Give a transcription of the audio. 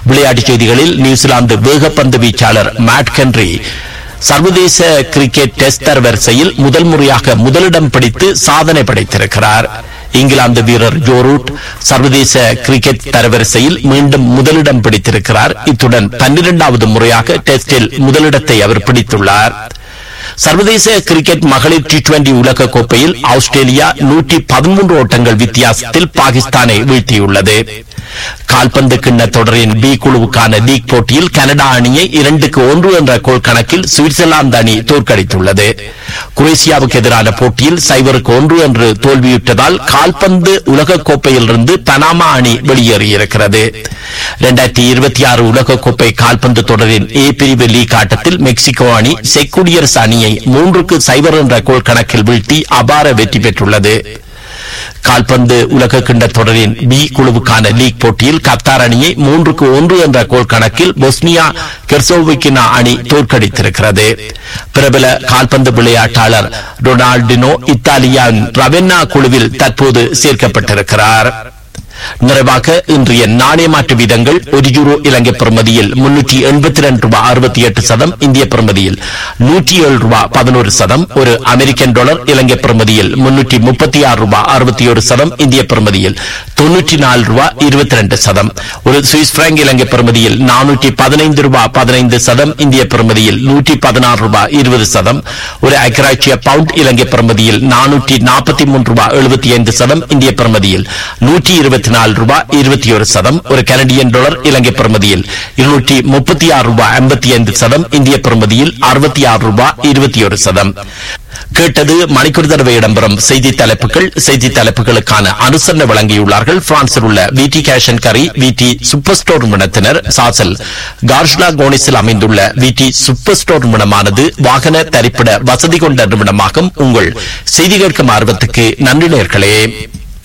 விளையாட்டுச் செய்திகளில் நியூசிலாந்து வேகப்பந்து வீச்சாளர் மேட் ஹென்றி சர்வதேச கிரிக்கெட் டெஸ்ட் தரவரிசையில் முதல் முறையாக முதலிடம் பிடித்து சாதனை படைத்திருக்கிறார் இங்கிலாந்து வீரர் ஜோரூட் சர்வதேச கிரிக்கெட் தரவரிசையில் மீண்டும் முதலிடம் பிடித்திருக்கிறார் இத்துடன் பன்னிரண்டாவது முறையாக டெஸ்டில் முதலிடத்தை அவர் பிடித்துள்ளார் சர்வதேச கிரிக்கெட் மகளிர் டி டுவெண்டி உலக கோப்பையில் ஆஸ்திரேலியா நூற்றி பதிமூன்று ஓட்டங்கள் வித்தியாசத்தில் பாகிஸ்தானை வீழ்த்தியுள்ளது கால்பந்து கிண்ண தொடரின் பி குழுவுக்கான லீக் போட்டியில் கனடா அணியை இரண்டுக்கு ஒன்று என்ற கோல் கணக்கில் சுவிட்சர்லாந்து அணி தோற்கடித்துள்ளது குரேசியாவுக்கு எதிரான போட்டியில் சைபருக்கு ஒன்று என்று தோல்வியுற்றதால் கால்பந்து உலக கோப்பையிலிருந்து பனாமா அணி வெளியேறியிருக்கிறது இரண்டாயிரத்தி இருபத்தி ஆறு உலகக்கோப்பை கால்பந்து தொடரின் ஏ பிரிவு லீக் ஆட்டத்தில் மெக்சிகோ அணி செக் குடியரசு அணியை மூன்றுக்கு சைபர் என்ற கோல் கணக்கில் வீழ்த்தி அபார வெற்றி பெற்றுள்ளது கால்பந்து உலக கிண்ட தொடரின் பி குழுவுக்கான லீக் போட்டியில் கத்தார் அணியை மூன்றுக்கு ஒன்று என்ற கோல் கணக்கில் பொஸ்னியா கெர்சோவிக்கினா அணி தோற்கடித்திருக்கிறது பிரபல கால்பந்து விளையாட்டாளர் ரொனால்டினோ இத்தாலியாவின் ரவென்னா குழுவில் தற்போது சேர்க்கப்பட்டிருக்கிறார் நிறைவாக இன்றைய நாணய மாற்று வீதங்கள் ஒரு யூரோ இலங்கை பிரமதியில் முன்னூற்றி எண்பத்தி ரெண்டு ரூபாய் அறுபத்தி எட்டு சதம் இந்திய பிரமதியில் நூற்றி ஏழு ரூபாய் பதினோரு சதம் ஒரு அமெரிக்கன் டாலர் இலங்கை பிரமதியில் முன்னூற்றி முப்பத்தி ஆறு ரூபாய் அறுபத்தி ஒரு சதம் இந்திய பிரமதியில் தொன்னூற்றி நாலு ரூபாய் இருபத்தி ரெண்டு சதம் ஒரு சுவிஸ் பிராங்க் இலங்கை பிரமதியில் நானூற்றி பதினைந்து ரூபாய் பதினைந்து சதம் இந்திய பிரமதியில் நூற்றி பதினாறு ரூபாய் இருபது சதம் ஒரு ஐக்கராட்சிய பவுண்ட் இலங்கை பிரமதியில் நானூற்றி நாற்பத்தி மூன்று ரூபாய் எழுபத்தி ஐந்து சதம் இந்திய பிரமதியில் நூற்றி இருபத்தி நாலு ரூபாய் இருபத்தி ஒரு சதம் ஒரு கனடியன் டாலர் இலங்கை பிரமதியில் இருநூற்றி முப்பத்தி ஆறு ரூபாய் ஐம்பத்தி ஐந்து சதம் இந்திய பிரமதியில் அறுபத்தி ஆறு ரூபாய் இருபத்தி ஒரு சதம் கேட்டது மணிக்கூர் தடவை இடம்பெறும் செய்தி தலைப்புகள் செய்தி தலைப்புகளுக்கான அனுசரணை வழங்கியுள்ளார்கள் பிரான்சில் உள்ள விடி கேஷன் கரி விடி சூப்பர் ஸ்டோர் நிறுவனத்தினர் சாசல் கார்ஷ்லா கோனிஸில் அமைந்துள்ள விடி சூப்பர் ஸ்டோர் நிறுவனமானது வாகன தரிப்பிட வசதி கொண்ட நிறுவனமாகும் உங்கள் செய்தி கேட்கும் ஆர்வத்துக்கு நன்றி நேர்களே